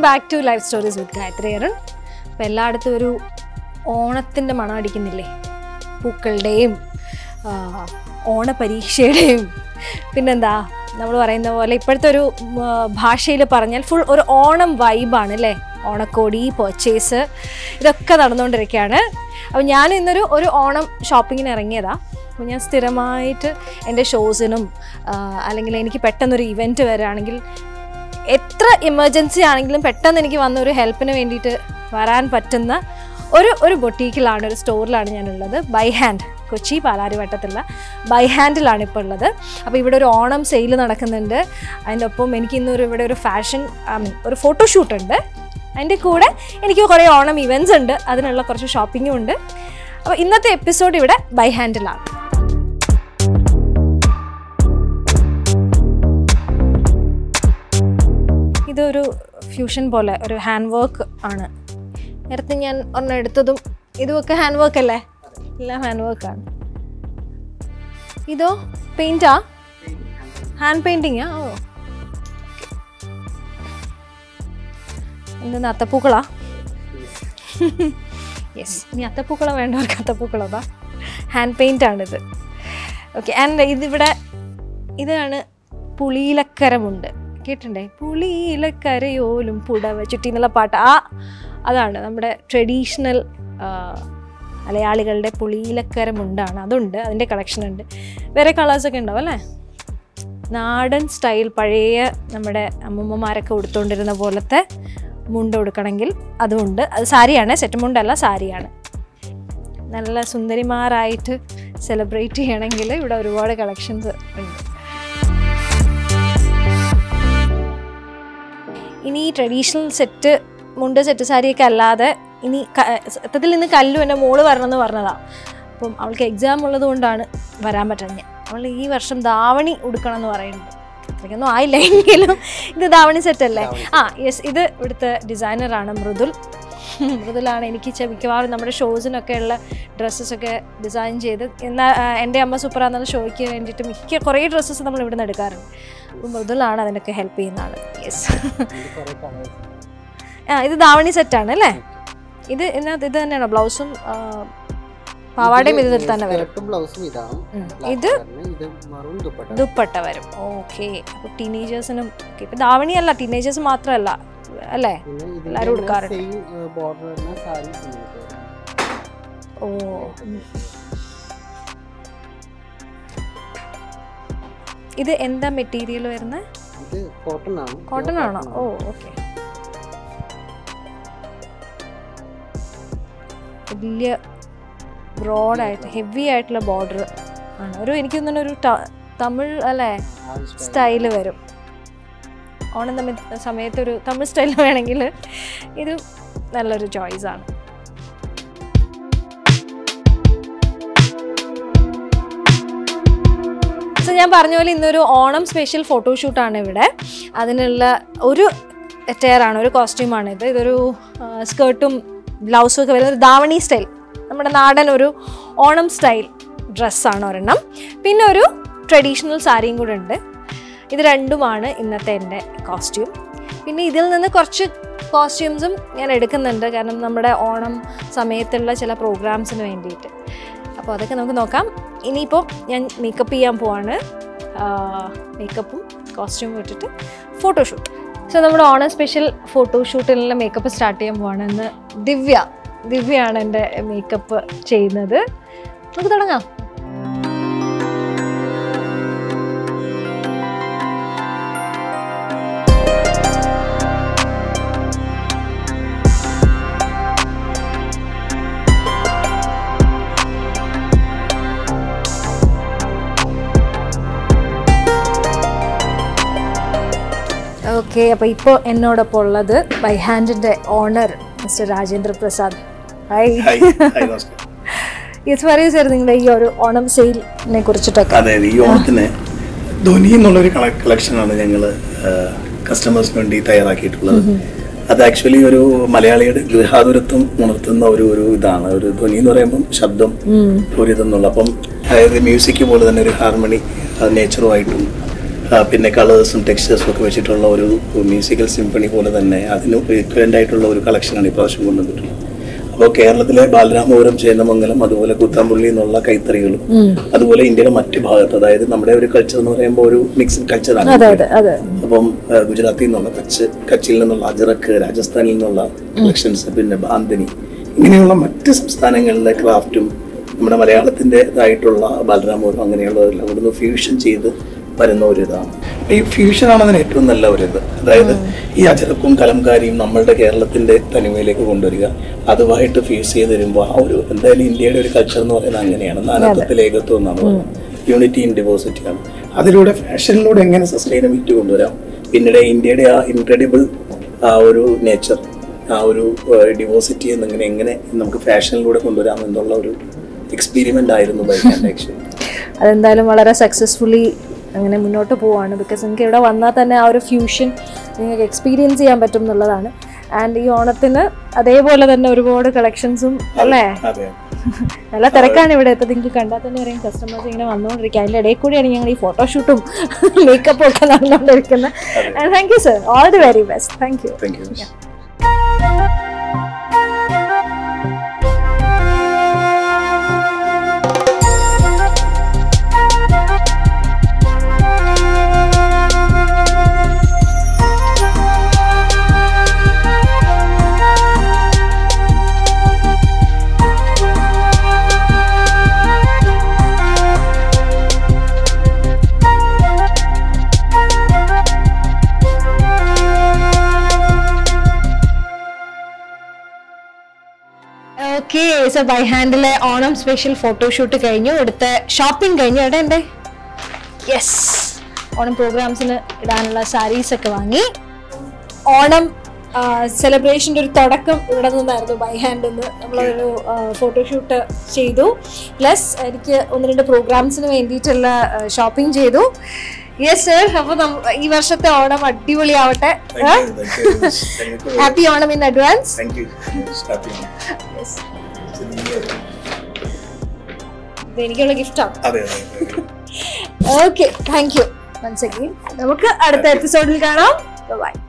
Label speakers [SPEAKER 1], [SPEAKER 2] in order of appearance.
[SPEAKER 1] Back to life stories with Gayathri Arun അപ്പോൾ എല്ലായിടത്തും ഒരു ഓണത്തിൻ്റെ മണം അടിക്കുന്നില്ലേ പൂക്കളുടെയും ആ, ഓണപരീക്ഷയുടെയും പിന്നെന്താ നമ്മൾ പറയുന്ന പോലെ ഇപ്പോഴത്തെ ഒരു ഭാഷയിൽ പറഞ്ഞാൽ ഫുൾ ഒരു ഓണം വൈബാണ് അല്ലേ ഓണക്കോടി പർച്ചേസ് ഇതൊക്കെ നടന്നുകൊണ്ടിരിക്കുകയാണ് അപ്പോൾ ഞാൻ ഇന്നൊരു ഒരു ഓണം ഷോപ്പിങ്ങിന് ഇറങ്ങിയതാണ് അപ്പോൾ ഞാൻ സ്ഥിരമായിട്ട് എൻ്റെ ഷോസിനും അല്ലെങ്കിൽ എനിക്ക് പെട്ടെന്നൊരു ഇവൻറ്റ് വരികയാണെങ്കിൽ എത്ര എമർജൻസി ആണെങ്കിലും പെട്ടെന്ന് എനിക്ക് വന്ന ഒരു ഹെൽപ്പിന് വേണ്ടിയിട്ട് വരാൻ പറ്റുന്ന ഒരു ഒരു ബൊട്ടീക്കിലാണ് ഒരു സ്റ്റോറിലാണ് ഞാനുള്ളത് ബൈ ഹാൻഡ് കൊച്ചി പാലാരിവട്ടത്തുള്ള ബൈ ഹാൻഡിലാണ് ഇപ്പോൾ ഉള്ളത് അപ്പോൾ ഇവിടെ ഒരു ഓണം സെയിൽ നടക്കുന്നുണ്ട് അതിൻ്റെ ഒപ്പം എനിക്ക് ഇന്നൊരു ഇവിടെ ഒരു ഫാഷൻ ഐ മീൻ ഒരു ഫോട്ടോഷൂട്ട് ഉണ്ട് അതിൻ്റെ കൂടെ എനിക്ക് കുറേ ഓണം ഇവൻറ്റ്സ് ഉണ്ട് അതിനുള്ള കുറച്ച് ഷോപ്പിങ്ങും ഉണ്ട് അപ്പോൾ ഇന്നത്തെ എപ്പിസോഡ് ഇവിടെ ബൈ ഹാൻഡിലാണ് ഇതൊരു ഫ്യൂഷൻ പോലെ ഒരു ഹാൻഡ് വർക്ക് ആണ് നേരത്തെ ഞാൻ ഒരെണ്ണം എടുത്തതും ഇതുമൊക്കെ ഹാൻഡ് വർക്ക് അല്ലേ എല്ലാം ഹാൻഡ് വർക്കാണ് ഇതോ പെയിൻറ്റാ ഹാൻഡ് പെയിൻറ്റിങ്ങാ ഓ എന്തെന്ന് അത്തപ്പൂക്കളാ യെസ് ഇനി അത്തപ്പൂക്കളം വേണ്ടവർക്ക് അത്തപ്പൂക്കളതാ ഹാൻഡ് പെയിൻ്റ് ആണിത് ഓക്കെ ആൻഡ് ഇതിവിടെ ഇതാണ് പുളിയിലക്കരമുണ്ട് കേട്ടിട്ടുണ്ടേ പുളിയിലക്കരയോലും പുടവ ചുറ്റി എന്നുള്ള പാട്ട് ആ അതാണ് നമ്മുടെ ട്രഡീഷണൽ മലയാളികളുടെ പുളിയിലക്കരമുണ്ടാണ് അതുണ്ട് അതിൻ്റെ കളക്ഷൻ ഉണ്ട് വേറെ കളേഴ്സൊക്കെ ഉണ്ടാവും അല്ലേ നാടൻ സ്റ്റൈൽ പഴയ നമ്മുടെ അമ്മൂമ്മമാരൊക്കെ ഉടുത്തുകൊണ്ടിരുന്ന പോലത്തെ മുണ്ട് ഉടുക്കണമെങ്കിൽ അതുമുണ്ട് അത് സാരിയാണ് സെറ്റ് മുണ്ടല്ല സാരിയാണ് നല്ല സുന്ദരിമാരായിട്ട് സെലിബ്രേറ്റ് ചെയ്യണമെങ്കിൽ ഇവിടെ ഒരുപാട് കളക്ഷൻസ് ഉണ്ട് ഇനി ഈ ട്രഡീഷണൽ സെറ്റ് മുണ്ട് സെറ്റ് സാരിയൊക്കെ അല്ലാതെ ഇനി ക- സത്യത്തിൽ ഇന്ന് കല്ലു എൻ്റെ മോള് വരണമെന്ന് പറഞ്ഞതാണ് അപ്പം അവൾക്ക് എക്സാം ഉള്ളത് കൊണ്ടാണ് വരാൻ പറ്റുന്നത് അവൾ ഈ വർഷം ധാവണി ഉടുക്കണം എന്ന് പറയുന്നുണ്ട് അത്രയ്ക്കൊന്നും ആയില്ല എങ്കിലും ഇത് ധാവണി സെറ്റ് അല്ലേ ആ യെസ് ഇത് ഇവിടുത്തെ ഡിസൈനറാണ് മൃദുൽ മൃദുലാണ് എനിക്ക് ചെ- മിക്കവാറും നമ്മുടെ ഷോസിനൊക്കെ ഉള്ള ഡ്രസ്സസൊക്കെ ഡിസൈൻ ചെയ്ത് എന്നാൽ എൻ്റെ അമ്മ സൂപ്പർ എന്നുള്ള ഷോയ്ക്ക് വേണ്ടിയിട്ട് മിക്ക കുറേ ഡ്രസ്സസ് നമ്മൾ ഇവിടെ നിന്ന് എടുക്കാറുണ്ട് അപ്പോൾ മൃദുലാണ് അതിനൊക്കെ ഹെൽപ്പ് ചെയ്യുന്ന ആൾ യെസ് ആ ഇത് ധാവണി സെറ്റാണ് അല്ലേ ഇത് ഇതിനകത്ത് ഇത് തന്നെയാണോ ബ്ലൗസും പാവാടയും ഇതിൽ തന്നെ വരും
[SPEAKER 2] സ്കേർട്ടും ബ്ലൗസും ഇതാണ്
[SPEAKER 1] ഉം.
[SPEAKER 2] Black
[SPEAKER 1] ഇത്
[SPEAKER 2] colour ന് ഇത് മറൂൺ ദുപ്പട്ട
[SPEAKER 1] ദുപ്പട്ട വരും ഓക്കെ അപ്പോൾ ടീനേജേഴ്സിനും ഓക്കെ ഇപ്പം ധാവണിയല്ല ടീനേജേഴ്സ് മാത്രമല്ല അല്ലേ
[SPEAKER 2] പിന്നെ
[SPEAKER 1] എല്ലാവരും ഉടുക്കാറുണ്ട്.
[SPEAKER 2] സെയിം ബോർഡർ വരുന്ന സാരി നമുക്ക് വരും.
[SPEAKER 1] ഓ ഉം. ഇത് എന്താ മെറ്റീരിയൽ വരുന്നത്
[SPEAKER 2] ഇത് കോട്ടൺ ആണ്
[SPEAKER 1] കോട്ടൺ ആണോ ഓ ഓക്കെ വലിയ ബ്രോഡായിട്ട് ഹെവി ആയിട്ടുള്ള ബോർഡർ ആണ് ഒരു എനിക്ക് തോന്നുന്നു ഒരു ത- തമിഴ് അല്ലേ സ്റ്റൈല് വരും ഓണം തമ്മിൽ സമയത്ത് ഒരു തമിഴ് സ്റ്റൈൽ വേണമെങ്കിൽ ഇത് നല്ലൊരു ചോയ്സാണ് സോ ഞാൻ പറഞ്ഞ പോലെ ഇന്നൊരു ഓണം സ്പെഷ്യൽ ഫോട്ടോഷൂട്ടാണ് ഇവിടെ അതിനുള്ള ഒരു ആണ് ഒരു കോസ്റ്റ്യൂമാണ് ഇത് ഇതൊരു സ്കേർട്ടും ബ്ലൗസും ഒക്കെ വരുന്ന ഒരു ധാവണി സ്റ്റൈൽ നമ്മുടെ നാടൻ ഒരു ഓണം സ്റ്റൈൽ ഡ്രസ്സാണ് ഒരെണ്ണം പിന്നെ ഒരു ട്രഡീഷണൽ സാരിയും കൂടെ ഉണ്ട് ഇത് രണ്ടുമാണ് ഇന്നത്തെ എൻ്റെ കോസ്റ്റ്യൂം പിന്നെ ഇതിൽ നിന്ന് കുറച്ച് കോസ്റ്റ്യൂംസും ഞാൻ എടുക്കുന്നുണ്ട് കാരണം നമ്മുടെ ഓണം സമയത്തുള്ള ചില പ്രോഗ്രാംസിന് വേണ്ടിയിട്ട് അപ്പോൾ അതൊക്കെ നമുക്ക് നോക്കാം ഇനിയിപ്പോൾ ഞാൻ മേക്കപ്പ് ചെയ്യാൻ പോവാണ് മേക്കപ്പും കോസ്റ്റ്യൂമും ഇട്ടിട്ട് ഫോട്ടോഷൂട്ട് സോ നമ്മുടെ ഓണം സ്പെഷ്യൽ ഫോട്ടോഷൂട്ടിലുള്ള മേക്കപ്പ് സ്റ്റാർട്ട് ചെയ്യാൻ പോവാണ് ഇന്ന് ദിവ്യ ദിവ്യയാണ് എൻ്റെ മേക്കപ്പ് ചെയ്യുന്നത് നമുക്ക് തുടങ്ങാം ഓക്കെ അപ്പോൾ ഇപ്പോൾ എന്നോടൊപ്പം ഉള്ളത് ബൈ ഹാൻഡിൻ്റെ owner mister Rajendra Prasad hi
[SPEAKER 3] hi hi നമസ്കാരം
[SPEAKER 1] യെസ് പറയൂ സാർ നിങ്ങളുടെ ഈ ഒരു ഓണം സെയിലിനെ കുറിച്ചിട്ടൊക്കെ
[SPEAKER 3] അതെ ഈ ഓണത്തിന് ധ്വനി എന്നുള്ളൊരു കളക്ഷനാണ് ഞങ്ങൾ കസ്റ്റമേഴ്സിന് വേണ്ടി തയ്യാറാക്കിയിട്ടുള്ളത് അത് ആക്ച്വലി ഒരു മലയാളിയുടെ ഗൃഹാതുരത്വം ഉണർത്തുന്ന ഒരു ഒരു ഇതാണ് ഒരു ധ്വനി എന്ന് പറയുമ്പം ശബ്ദം ഒരു ഇതെന്നുള്ള അപ്പം അതായത് മ്യൂസിക് പോലെ തന്നെ ഒരു ഹാർമണി നേച്ചറുമായിട്ടും ആ, പിന്നെ കളേഴ്സും ടെക്സ്റ്റേഴ്സും ഒക്കെ വെച്ചിട്ടുള്ള ഒരു മ്യൂസിക്കൽ സിംഫണി പോലെ തന്നെ അതിന് ഇക്വലൻ്റ് ആയിട്ടുള്ള ഒരു കളക്ഷനാണ് ഇപ്രാവശ്യം കൊണ്ടുവന്നിട്ടുള്ളത് അപ്പോൾ കേരളത്തിലെ ബാലരാമപുരം ചേന്നമംഗലം അതുപോലെ കുത്താമ്പുള്ളി എന്നുള്ള കൈത്തറികളും അതുപോലെ ഇന്ത്യയുടെ മറ്റു ഭാഗത്ത് അതായത് നമ്മുടെ ഒരു കൾച്ചർ എന്ന് പറയുമ്പോൾ ഒരു മിക്സ്ഡ് കൾച്ചറാണ്
[SPEAKER 1] അതെ അതെ അതെ
[SPEAKER 3] അപ്പം ആ, ഗുജറാത്തിൽ നിന്നുള്ള കച്ച് കച്ചിൽ നിന്നുള്ള അജറക്ക് രാജസ്ഥാനിൽ നിന്നുള്ള കളക്ഷൻസ് പിന്നെ ബാന്തിനി ഇങ്ങനെയുള്ള മറ്റ് സംസ്ഥാനങ്ങളിലെ ക്രാഫ്റ്റും നമ്മുടെ മലയാളത്തിൻ്റെതായിട്ടുള്ള ബാലരാമപുരം അങ്ങനെയുള്ളതെല്ലാം ഇവിടുന്ന് ഫ്യൂഷൻ ചെയ്ത് വരുന്ന ഒരു ഇതാണ് ഈ ഫ്യൂഷനാണ് അതിന് ഏറ്റവും നല്ല ഒരു ഇത് അതായത് ഈ അജറക്കും കലംകാരിയും നമ്മളുടെ കേരളത്തിന്റെ തനിമയിലേക്ക് കൊണ്ടുവരിക അതുമായിട്ട് ഫ്യൂസ് ചെയ്ത് വരുമ്പോൾ ആ ഒരു എന്തായാലും ഇന്ത്യയുടെ ഒരു കൾച്ചർ എന്ന് പറയുന്നത് അങ്ങനെയാണ് നാനാത്വത്തിൽ ഏകത്വം എന്നാണ് പറയുന്നത് യൂണിറ്റി ഇൻ ഡിവേഴ്സിറ്റി ആണ് അതിലൂടെ ഫാഷനിലൂടെ എങ്ങനെ സസ്റ്റൈനബിലിറ്റി കൊണ്ടുവരാം പിന്നീട് ഇന്ത്യയുടെ ആ ഇൻക്രെഡിബിൾ ആ ഒരു നേച്ചർ ആ ഒരു ഡിവോസിറ്റി എന്നിങ്ങനെ എങ്ങനെ നമുക്ക് ഫാഷനിലൂടെ കൊണ്ടുവരാം എന്നുള്ള ഒരു എക്സ്പീരിമെന്റ് ആയിരുന്നു ബൈക്കാൻ്റെ ആക്ച്വലി
[SPEAKER 1] അതെന്തായാലും വളരെ സക്സസ്ഫുള്ളി അങ്ങനെ മുന്നോട്ട് പോവാണ് ബിക്കോസ് നിങ്ങൾക്ക് ഇവിടെ വന്നാൽ തന്നെ ആ ഒരു ഫ്യൂഷൻ നിങ്ങൾക്ക് എക്സ്പീരിയൻസ് ചെയ്യാൻ പറ്റും എന്നുള്ളതാണ് ആൻഡ് ഈ ഓണത്തിന് അതേപോലെ തന്നെ ഒരുപാട് കളക്ഷൻസും അല്ലേ
[SPEAKER 3] അതെ
[SPEAKER 1] നല്ല തിരക്കാണ് ഇവിടെ ഇപ്പം നിങ്ങൾക്ക് കണ്ടാൽ തന്നെ അറിയാം കസ്റ്റമേഴ്സ് ഇങ്ങനെ വന്നുകൊണ്ടിരിക്കുക അതിൻ്റെ ഇടയിൽ കൂടിയാണ് ഞങ്ങൾ ഈ ഫോട്ടോഷൂട്ടും മേക്കപ്പും ഒക്കെ നടന്നുകൊണ്ടിരിക്കുന്നത് and thank you sir all the very best thank you
[SPEAKER 3] thank you
[SPEAKER 1] okay so by ഹാൻഡിലെ ഓണം സ്പെഷ്യൽ ഫോട്ടോഷൂട്ട് കഴിഞ്ഞു അടുത്ത ഷോപ്പിംഗ് കഴിഞ്ഞു എവിടെ ഉണ്ട് യെസ് ഓണം പ്രോഗ്രാംസിന് ഇടാനുള്ള സാരീസ് ഒക്കെ വാങ്ങി ഓണം സെലിബ്രേഷൻ്റെ ഒരു തുടക്കം ഇവിടെ നിന്നായിരുന്നു ബൈ ഹാൻഡിൽ നിന്ന് നമ്മളൊരു ഫോട്ടോഷൂട്ട് ചെയ്തു പ്ലസ് എനിക്ക് ഒന്ന് രണ്ട് പ്രോഗ്രാംസിന് വേണ്ടിയിട്ടുള്ള ഷോപ്പിംഗ് ചെയ്തു യെസ് സർ അപ്പോൾ ഈ വർഷത്തെ ഓണം അടിപൊളിയാവട്ടെ happy Onam in advance
[SPEAKER 3] thank you
[SPEAKER 1] ഇത് എനിക്കുള്ള ഗിഫ്റ്റാണ്
[SPEAKER 3] അതെ അതെ
[SPEAKER 1] okay thank you once again നമുക്ക് അടുത്ത എപ്പിസോഡിൽ കാണാം ബൈ